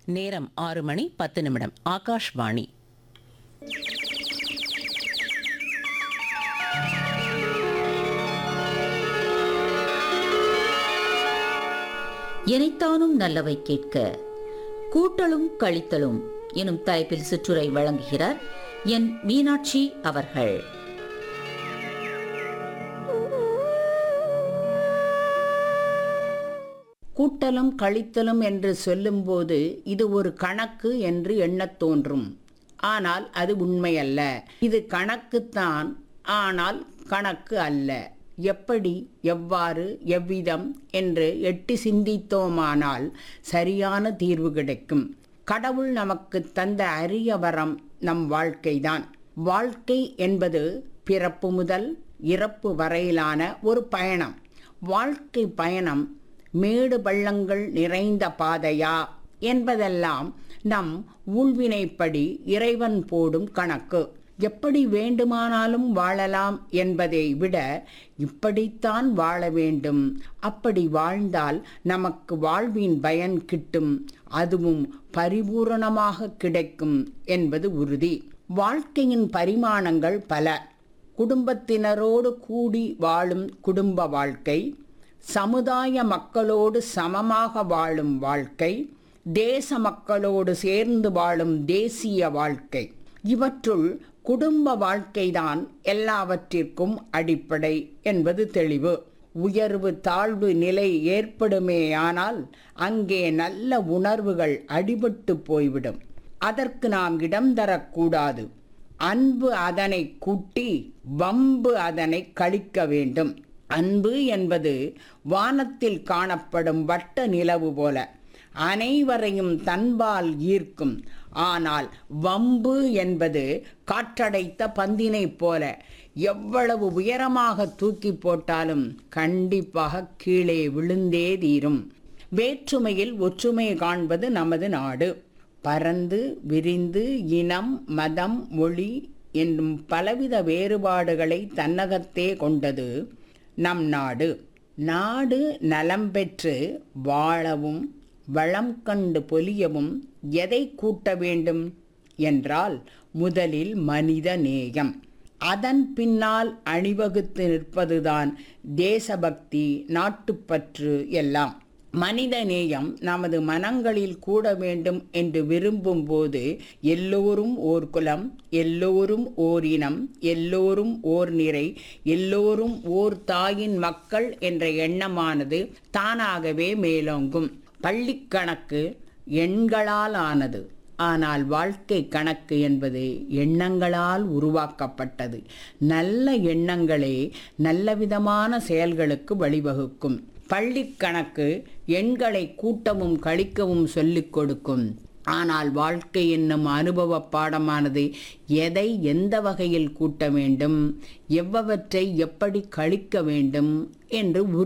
நேரம் ஆறு மணி பத்து நிமிடம் ஆகாஷ்வாணி எனைத்தானும் நல்லவை கேட்க கூட்டலும் கழித்தலும் எனும் தலைப்பில் சிற்றுரை வழங்குகிறார் என் மீனாட்சி அவர்கள் கூட்டலும் கழித்தலும் என்று சொல்லும்போது இது ஒரு கணக்கு என்று எண்ணத் தோன்றும் ஆனால் அது உண்மையல்ல இது கணக்குத்தான் ஆனால் கணக்கு அல்ல எப்படி எவ்வாறு எவ்விதம் என்று எட்டி சிந்தித்தோமானால் சரியான தீர்வு கிடைக்கும் கடவுள் நமக்கு தந்த அரிய வரம் நம் வாழ்க்கைதான் வாழ்க்கை என்பது பிறப்பு முதல் இறப்பு வரையிலான ஒரு பயணம் வாழ்க்கை பயணம் மேடு பள்ளங்கள் நிறைந்த பாதையா என்பதெல்லாம் நம் ஊழ்வினைப்படி இறைவன் போடும் கணக்கு எப்படி வேண்டுமானாலும் வாழலாம் என்பதை விட இப்படித்தான் வாழ வேண்டும் அப்படி வாழ்ந்தால் நமக்கு வாழ்வின் பயன் கிட்டும் அதுவும் பரிபூரணமாக கிடைக்கும் என்பது உறுதி வாழ்க்கையின் பரிமாணங்கள் பல குடும்பத்தினரோடு கூடி வாழும் குடும்ப வாழ்க்கை சமுதாய மக்களோடு சமமாக வாழும் வாழ்க்கை தேச மக்களோடு சேர்ந்து வாழும் தேசிய வாழ்க்கை இவற்றுள் குடும்ப வாழ்க்கைதான் எல்லாவற்றிற்கும் அடிப்படை என்பது தெளிவு உயர்வு தாழ்வு நிலை ஏற்படுமேயானால் அங்கே நல்ல உணர்வுகள் அடிபட்டு போய்விடும் அதற்கு நாம் இடம் தரக்கூடாது அன்பு அதனை கூட்டி வம்பு அதனை கழிக்க வேண்டும் அன்பு என்பது வானத்தில் காணப்படும் வட்ட நிலவு போல அனைவரையும் தன்பால் ஈர்க்கும் ஆனால் வம்பு என்பது காற்றடைத்த பந்தினை போல எவ்வளவு உயரமாக தூக்கி போட்டாலும் கண்டிப்பாக கீழே விழுந்தே தீரும் வேற்றுமையில் ஒற்றுமை காண்பது நமது நாடு பரந்து விரிந்து இனம் மதம் மொழி என்னும் பலவித வேறுபாடுகளை தன்னகத்தே கொண்டது நம் நாடு நாடு நலம் பெற்று வாழவும் வளம் கண்டு பொலியவும் எதை கூட்ட வேண்டும் என்றால் முதலில் மனித நேயம் அதன் பின்னால் அணிவகுத்து நிற்பதுதான் தேசபக்தி நாட்டுப்பற்று எல்லாம் மனித நேயம் நமது மனங்களில் கூட வேண்டும் என்று விரும்பும் போது எல்லோரும் ஓர் குலம் எல்லோரும் ஓர் இனம் எல்லோரும் ஓர் நிறை எல்லோரும் ஓர் தாயின் மக்கள் என்ற எண்ணமானது தானாகவே மேலோங்கும் பள்ளிக்கணக்கு எண்களால் ஆனது ஆனால் வாழ்க்கை கணக்கு என்பது எண்ணங்களால் உருவாக்கப்பட்டது நல்ல எண்ணங்களே நல்லவிதமான செயல்களுக்கு வழிவகுக்கும் பள்ளிக்கணக்கு எண்களை கூட்டவும் கழிக்கவும் சொல்லிக் கொடுக்கும் ஆனால் வாழ்க்கை என்னும் அனுபவ பாடமானது எதை எந்த வகையில் கூட்ட வேண்டும் எவ்வவற்றை எப்படி கழிக்க வேண்டும் என்று